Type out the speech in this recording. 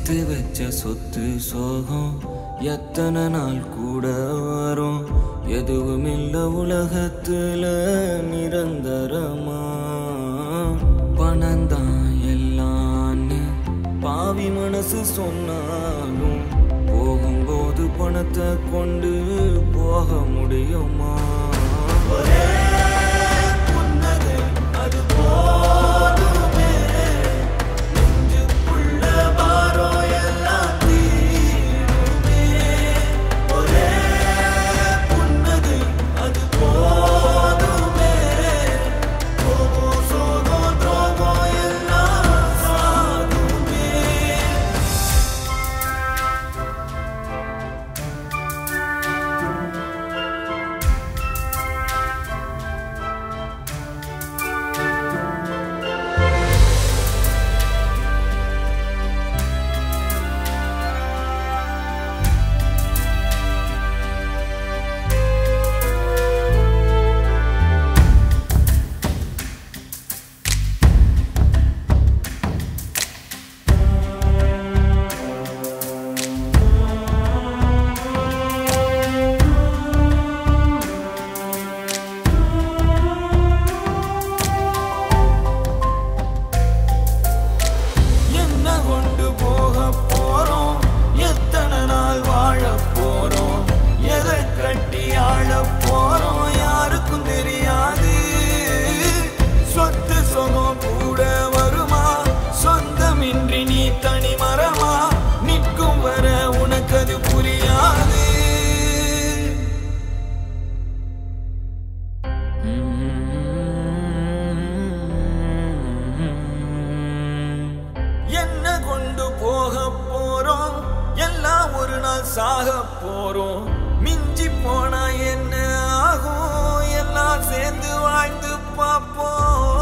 சேர்த்து வச்ச சொத்து சோகம் எத்தனை நாள் கூட வரும் எதுவும் இல்ல உலகத்துல நிரந்தரமா பணம்தான் எல்லான்னு பாவி மனசு சொன்னாலும் போகும்போது பணத்தை கொண்டு போக முடியுமா ஒரே புன்னகை அது போதுமே நெஞ்சுக்குள்ள பாரம் எல்லாம் தீருமே. ஒரே புன்னகை அது போதுமே. கோபம், சோகம், துரோகம் எல்லாம் சாகுமே. என்ன கொண்டு போக போறோம் எத்தனை நாள் வாழ போறோம் எதை கட்டி ஆள போறோம் யாருக்கும் தெரியாது சொத்து சுகம் கூட வருமா சொந்தமின்றி நீ தனி மரமா நிற்கும் வர உனக்கு அது புரியாது என்ன கொண்டு போக போறோம் எல்லாம் ஒரு நாள் சாக போறோம் மிஞ்சி போனா என்ன ஆகும் எல்லாம் சேர்ந்து வாழ்ந்து பார்ப்போம்